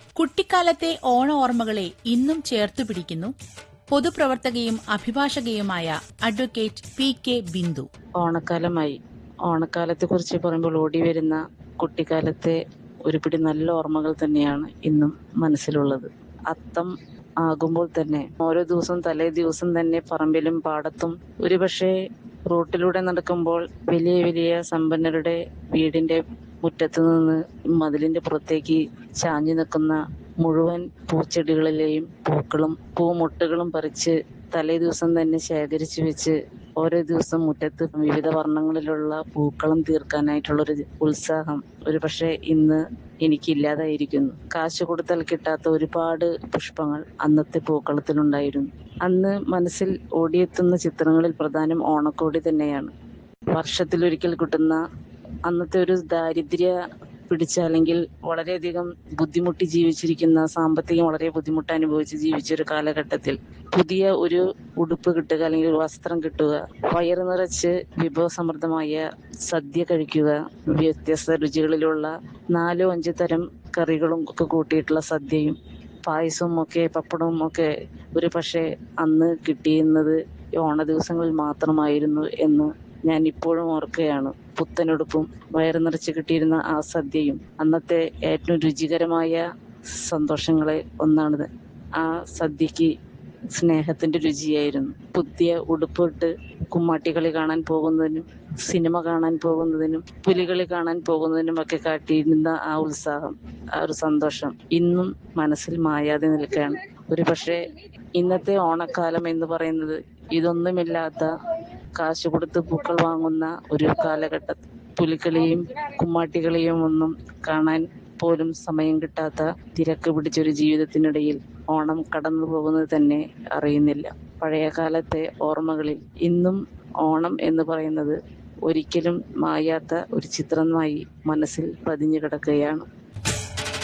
കുട്ടിക്കാലത്തെ ഓണ ഓർമ്മകളെ ഇന്നും ചേർത്തു പിടിക്കുന്നു പൊതുപ്രവർത്തകയും അഭിഭാഷകയുമായ അഡ്വക്കേറ്റ് പി കെ ബിന്ദു ഓണക്കാലമായി ഓണക്കാലത്തെ കുറിച്ച് പറയുമ്പോൾ ഓടി വരുന്ന കുട്ടിക്കാലത്തെ ഒരുപിടി നല്ല ഓർമ്മകൾ തന്നെയാണ് ഇന്നും മനസ്സിലുള്ളത് അത്തം ആകുമ്പോൾ തന്നെ ഓരോ ദിവസവും തലേ ദിവസം തന്നെ പറമ്പിലും പാടത്തും ഒരുപക്ഷെ റോട്ടിലൂടെ നടക്കുമ്പോൾ വലിയ വലിയ സമ്പന്നരുടെ വീടിന്റെ മുറ്റത്ത് നിന്ന് മതിലിന്റെ പുറത്തേക്ക് ചാഞ്ഞു നിൽക്കുന്ന മുഴുവൻ പൂച്ചെടികളിലെയും പൂക്കളും പൂമൊട്ടുകളും പറിച്ച് തലേ ദിവസം തന്നെ ശേഖരിച്ചു വെച്ച് ഓരോ ദിവസം മുറ്റത്ത് വിവിധ വർണ്ണങ്ങളിലുള്ള പൂക്കളം തീർക്കാനായിട്ടുള്ളൊരു ഉത്സാഹം ഒരു പക്ഷേ ഇന്ന് എനിക്കില്ലാതായിരിക്കുന്നു കാശ് കൊടുത്താൽ കിട്ടാത്ത ഒരുപാട് പുഷ്പങ്ങൾ അന്നത്തെ പൂക്കളത്തിലുണ്ടായിരുന്നു അന്ന് മനസ്സിൽ ഓടിയെത്തുന്ന ചിത്രങ്ങളിൽ പ്രധാനം ഓണക്കോടി തന്നെയാണ് വർഷത്തിലൊരിക്കൽ കിട്ടുന്ന അന്നത്തെ ഒരു ദാരിദ്ര്യ പിടിച്ച അല്ലെങ്കിൽ വളരെയധികം ബുദ്ധിമുട്ടി ജീവിച്ചിരിക്കുന്ന സാമ്പത്തികം വളരെ ബുദ്ധിമുട്ട് അനുഭവിച്ച് ജീവിച്ച ഒരു കാലഘട്ടത്തിൽ പുതിയ ഒരു ഉടുപ്പ് കിട്ടുക അല്ലെങ്കിൽ ഒരു വസ്ത്രം കിട്ടുക വയറ് നിറച്ച് വിഭവസമൃദ്ധമായ സദ്യ കഴിക്കുക വ്യത്യസ്ത രുചികളിലുള്ള നാലോ അഞ്ച് തരം കറികളും ഒക്കെ കൂട്ടിയിട്ടുള്ള സദ്യയും പായസവും ഒക്കെ പപ്പടവും ഒക്കെ ഒരു പക്ഷേ അന്ന് കിട്ടിയിരുന്നത് ഈ ഓണ ദിവസങ്ങളിൽ മാത്രമായിരുന്നു എന്ന് ഞാൻ ഇപ്പോഴും ഓർക്കുകയാണ് പുത്തനുടുപ്പും വയറ് നിറച്ച് കിട്ടിയിരുന്ന ആ സദ്യയും അന്നത്തെ ഏറ്റവും രുചികരമായ സന്തോഷങ്ങളെ ഒന്നാണിത് ആ സദ്യക്ക് സ്നേഹത്തിന്റെ രുചിയായിരുന്നു പുതിയ ഉടുപ്പിട്ട് കുമ്മാട്ടികളി കാണാൻ പോകുന്നതിനും സിനിമ കാണാൻ പോകുന്നതിനും പുലികളി കാണാൻ പോകുന്നതിനും ഒക്കെ കാട്ടിയിരുന്ന ആ ഉത്സാഹം ആ ഒരു സന്തോഷം ഇന്നും മനസ്സിൽ മായാതെ നിൽക്കുകയാണ് ഒരു പക്ഷേ ഇന്നത്തെ ഓണക്കാലം എന്ന് പറയുന്നത് ഇതൊന്നുമില്ലാത്ത കാശ് കൊടുത്ത് പൂക്കൾ വാങ്ങുന്ന ഒരു കാലഘട്ടത്തിൽ പുലിക്കളിയും കുമ്മാട്ടികളെയും ഒന്നും കാണാൻ പോലും സമയം കിട്ടാത്ത തിരക്ക് പിടിച്ചൊരു ജീവിതത്തിനിടയിൽ ഓണം കടന്നു പോകുന്നത് തന്നെ അറിയുന്നില്ല പഴയ കാലത്തെ ഓർമ്മകളിൽ ഇന്നും ഓണം എന്ന് പറയുന്നത് ഒരിക്കലും മായാത്ത ഒരു ചിത്രമായി മനസ്സിൽ പതിഞ്ഞു കിടക്കുകയാണ്